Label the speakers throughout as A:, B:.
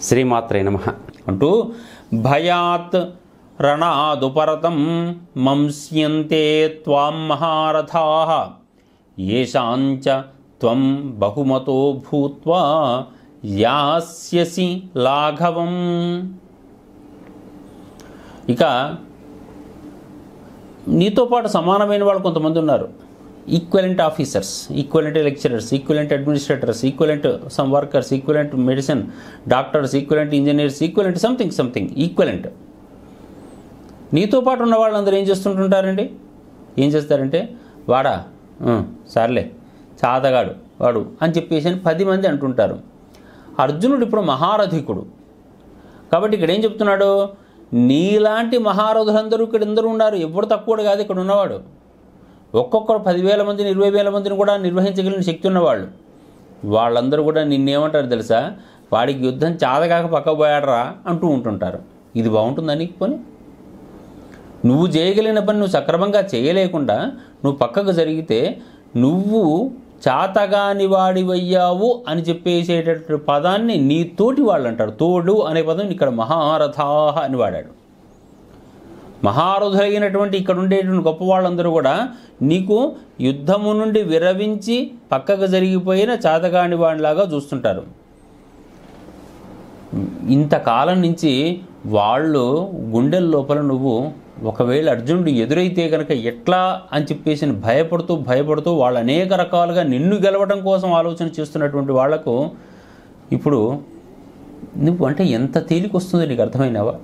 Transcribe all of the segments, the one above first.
A: శ్రీమాత్రే నమ అంటూ భయాత్ రణాదుపరతం మంస్యంతే త్వాం మహారథా ఏషాంచ త్వం బహుమతో భూత్వా యాస్యసి లాఘవం ఇక నీతో పాటు సమానమైన వాళ్ళు కొంతమంది ఉన్నారు equivalent officers equivalent lecturers equivalent administrators equivalent some workers equivalent medicine doctors equivalent engineers equivalent something something equivalent నీతో పాటు ఉన్న వాళ్ళందరూ ఏం చేస్తుంటుంటారండి ఏం చేస్తారంటే వాడా "ఉం, సర్లే చాతగాడు వాడు అని చెప్పేసి అని పది మంది అంటుంటారు అర్జునుడు ఇప్పుడు మహారథికుడు కాబట్టి ఇక్కడ ఏం చెప్తున్నాడు నీలాంటి మహారథులందరూ ఇక్కడ అందరూ ఉన్నారు ఎవరు తక్కువ కాదు ఇక్కడ ఉన్నవాడు ఒక్కొక్కరు పదివేల మందిని ఇరవై వేల మందిని కూడా నిర్వహించగలిగిన శక్తి ఉన్నవాళ్ళు వాళ్ళందరూ కూడా నిన్నేమంటారు తెలుసా వాడికి యుద్ధం చాదగాక పక్క పోయాడరా అంటూ ఉంటుంటారు ఇది బాగుంటుందా నీకు పని నువ్వు చేయగలిగిన పని నువ్వు సక్రమంగా చేయలేకుండా నువ్వు పక్కకు జరిగితే నువ్వు చాతగాని వాడివయ్యావు అని చెప్పేసేటటువంటి పదాన్ని నీ తోటి వాళ్ళు అంటారు తోడు అనే పదం ఇక్కడ మహారథాహ అని వాడాడు మహారథులైనటువంటి ఇక్కడ ఉండేటువంటి గొప్ప వాళ్ళందరూ కూడా నీకు యుద్ధము నుండి విరవించి పక్కకు జరిగిపోయిన చాతగాని వాడిలాగా చూస్తుంటారు ఇంతకాలం నుంచి వాళ్ళు గుండెల లోపల నువ్వు ఒకవేళ అర్జునుడు ఎదురైతే కనుక ఎట్లా అని చెప్పేసి భయపడుతూ భయపడుతూ వాళ్ళు అనేక రకాలుగా నిన్ను గెలవడం కోసం ఆలోచన చేస్తున్నటువంటి వాళ్లకు ఇప్పుడు నువ్వు అంటే ఎంత తేలిక వస్తుందో నీకు అర్థమైనావా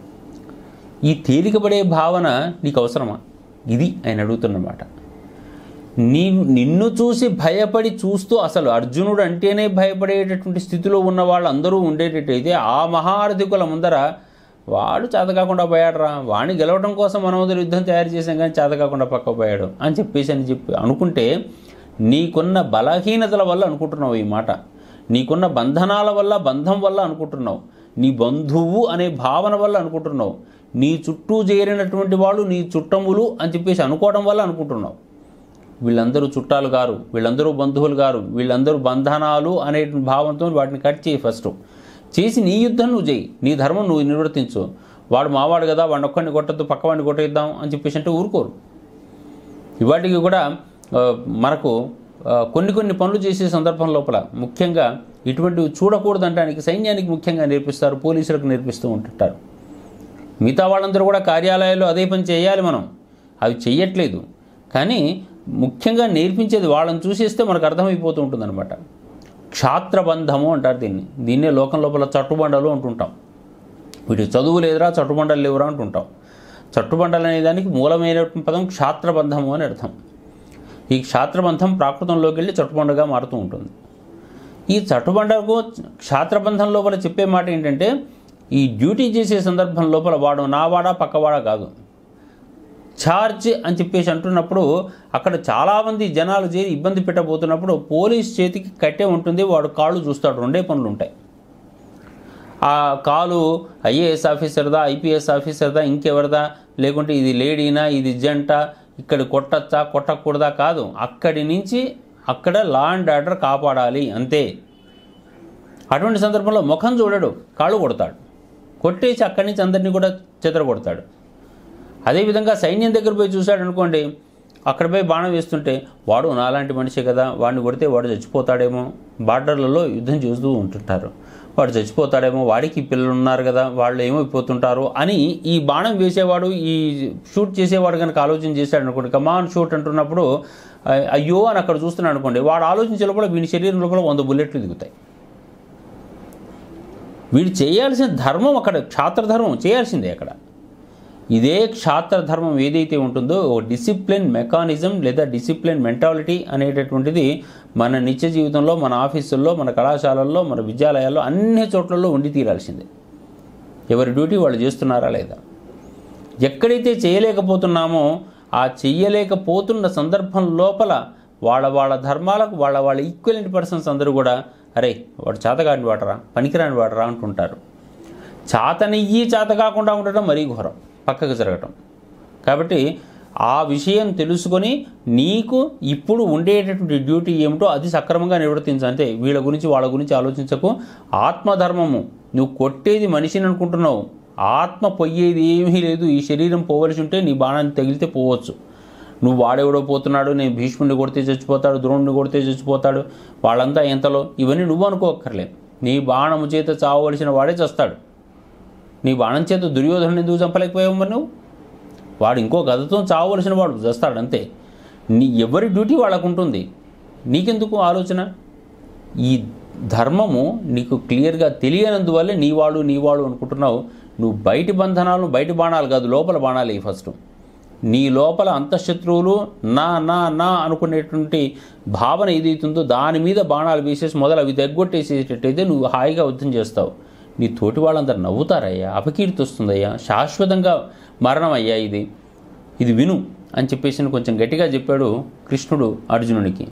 A: ఈ తేలికపడే భావన నీకు అవసరమా ఇది ఆయన అడుగుతున్నమాట నీ నిన్ను చూసి భయపడి చూస్తూ అసలు అర్జునుడు అంటేనే భయపడేటటువంటి స్థితిలో ఉన్న వాళ్ళందరూ ఉండేటట్టయితే ఆ మహారథికుల ముందర వాడు చేతకాకుండా పోయాడురా వాడిని గెలవడం కోసం మనోదర యుద్ధం తయారు చేసాం కానీ చేతకాకుండా పక్క పోయాడు అని చెప్పేసి అని చెప్పి అనుకుంటే నీకున్న బలహీనతల వల్ల అనుకుంటున్నావు ఈ మాట నీకున్న బంధనాల వల్ల బంధం వల్ల అనుకుంటున్నావు నీ బంధువు అనే భావన వల్ల అనుకుంటున్నావు నీ చుట్టూ చేరినటువంటి వాళ్ళు నీ చుట్టములు అని చెప్పేసి అనుకోవడం వల్ల అనుకుంటున్నావు వీళ్ళందరూ చుట్టాలు గారు వీళ్ళందరూ బంధువులు గారు వీళ్ళందరూ బంధనాలు అనే భావంతో వాటిని కట్ చేయి ఫస్ట్ చేసి నీ యుద్ధం నువ్వు చేయి నీ ధర్మం నువ్వు నిర్వర్తించు వాడు మావాడు కదా వాడిని ఒక్కడిని కొట్టద్దు పక్కవాడిని కొట్టేద్దాం అని చెప్పేసి అంటే ఊరుకోరు ఇవాటికి కూడా ఆ, మనకు ఆ, కొన్ని కొన్ని పనులు చేసే సందర్భం లోపల ముఖ్యంగా ఇటువంటివి చూడకూడదంటానికి సైన్యానికి ముఖ్యంగా నేర్పిస్తారు పోలీసులకు నేర్పిస్తూ ఉంటుంటారు మిగతా వాళ్ళందరూ కూడా కార్యాలయాల్లో అదే పని చేయాలి మనం అవి చెయ్యట్లేదు కానీ ముఖ్యంగా నేర్పించేది వాళ్ళని చూసేస్తే మనకు అర్థమైపోతూ ఉంటుందన్నమాట క్షాత్రబంధము అంటారు దీన్ని దీన్నే లోకం లోపల చట్టుబండలు అంటుంటాం వీటి చదువు లేదురా చట్టుబండలు లేవురా అంటుంటాం చట్టుబండలు అనే దానికి మూలమైన పదం క్షాత్రబంధము అని అర్థం ఈ క్షాత్రబంధం ప్రాకృతంలోకి వెళ్ళి చట్టుబండగా మారుతూ ఉంటుంది ఈ చట్టుబండకు క్షాత్రబంధం లోపల చెప్పే మాట ఏంటంటే ఈ డ్యూటీ చేసే సందర్భం లోపల వాడు నావాడా పక్కవాడా కాదు ఛార్జ్ అని చెప్పేసి అంటున్నప్పుడు అక్కడ చాలామంది జనాలు చేరి ఇబ్బంది పెట్టబోతున్నప్పుడు పోలీస్ చేతికి కట్టే ఉంటుంది వాడు కాళ్ళు చూస్తాడు రెండే పనులు ఉంటాయి ఆ కాలు ఐఏఎస్ ఆఫీసర్దా ఐపీఎస్ ఆఫీసర్దా ఇంకెవరిదా లేకుంటే ఇది లేడీనా ఇది జంట ఇక్కడ కొట్టచ్చా కొట్టకూడదా కాదు అక్కడి నుంచి అక్కడ లా అండ్ ఆర్డర్ కాపాడాలి అంతే అటువంటి సందర్భంలో ముఖం చూడడు కాళ్ళు కొడతాడు కొట్టేసి అక్కడి నుంచి అందరినీ కూడా చెదరగొడతాడు అదేవిధంగా సైన్యం దగ్గర పోయి చూశాడు అనుకోండి అక్కడ పోయి బాణం వేస్తుంటే వాడు నాలాంటి మనిషి కదా వాడిని కొడితే వాడు చచ్చిపోతాడేమో బార్డర్లలో యుద్ధం చేస్తూ ఉంటుంటారు వాడు చచ్చిపోతాడేమో వాడికి పిల్లలు ఉన్నారు కదా వాళ్ళు ఏమైపోతుంటారు అని ఈ బాణం వేసేవాడు ఈ షూట్ చేసేవాడు కనుక ఆలోచన చేశాడు అనుకోండి కమాన్ షూట్ అంటున్నప్పుడు అ- అయ్యో అని అక్కడ చూస్తున్నాడు అనుకోండి వాడు ఆలోచించే లోపల వీని శరీరం లోపల వంద బుల్లెట్లు దిగుతాయి వీడు చేయాల్సిన ధర్మం అక్కడ క్షాత్రధర్మం చేయాల్సిందే అక్కడ ఇదే క్షాత్ర ధర్మం ఏదైతే ఉంటుందో ఒక డిసిప్లిన్ మెకానిజం లేదా డిసిప్లిన్ మెంటాలిటీ అనేటటువంటిది మన నిత్య జీవితంలో మన ఆఫీసుల్లో మన కళాశాలల్లో మన విద్యాలయాల్లో అన్ని చోట్లలో ఉండి తీరాల్సిందే ఎవరి డ్యూటీ వాళ్ళు చేస్తున్నారా లేదా ఎక్కడైతే చేయలేకపోతున్నామో ఆ చెయ్యలేకపోతున్న సందర్భం లోపల వాళ్ళ వాళ్ళ ధర్మాలకు వాళ్ళ వాళ్ళ ఈక్వలెంట్ పర్సన్స్ అందరూ కూడా అరే వాడు చేతగాని వాడరా పనికిరాని వాడరా అంటుంటారు చాతనెయ్యి చేత కాకుండా ఉండటం మరీ ఘోరం పక్కకు జరగటం కాబట్టి ఆ విషయం తెలుసుకొని నీకు ఇప్పుడు ఉండేటటువంటి డ్యూటీ ఏమిటో అది సక్రమంగా నిర్వర్తించు అంతే వీళ్ళ గురించి వాళ్ళ గురించి ఆలోచించకు ఆత్మధర్మము నువ్వు కొట్టేది మనిషిని అనుకుంటున్నావు ఆత్మ పోయేది ఏమీ లేదు ఈ శరీరం పోవలసి ఉంటే నీ బాణాన్ని తగిలితే పోవచ్చు నువ్వు వాడెవడో పోతున్నాడు నేను భీష్ముడిని కొడితే చచ్చిపోతాడు ద్రోణుడిని కొడితే చచ్చిపోతాడు వాళ్ళంతా ఎంతలో ఇవన్నీ నువ్వు అనుకోక్కర్లేదు నీ బాణము చేత చావవలసిన వాడే చస్తాడు నీ బాణం చేత దుర్యోధను ఎందుకు చంపలేకపోయావు మరి నువ్వు వాడు ఇంకో గదతో చావవలసిన వాడు చస్తాడు అంతే నీ ఎవరి డ్యూటీ వాళ్ళకు ఉంటుంది నీకెందుకు ఆలోచన ఈ ధర్మము నీకు క్లియర్గా తెలియనందువల్లే నీవాడు నీవాడు అనుకుంటున్నావు నువ్వు బయటి బంధనాలు బయటి బాణాలు కాదు లోపల బాణాలు ఇవి ఫస్ట్ నీ లోపల అంతఃశత్రువులు నా నా నా అనుకునేటువంటి భావన ఏదైతుందో దాని మీద బాణాలు వేసేసి మొదలు అవి తగ్గొట్టేసేటట్టయితే నువ్వు హాయిగా యుద్ధం చేస్తావు నీ తోటి వాళ్ళందరూ నవ్వుతారయ్యా అపకీర్తి వస్తుందయ్యా శాశ్వతంగా మరణం అయ్యా ఇది ఇది విను అని చెప్పేసి కొంచెం గట్టిగా చెప్పాడు కృష్ణుడు అర్జునునికి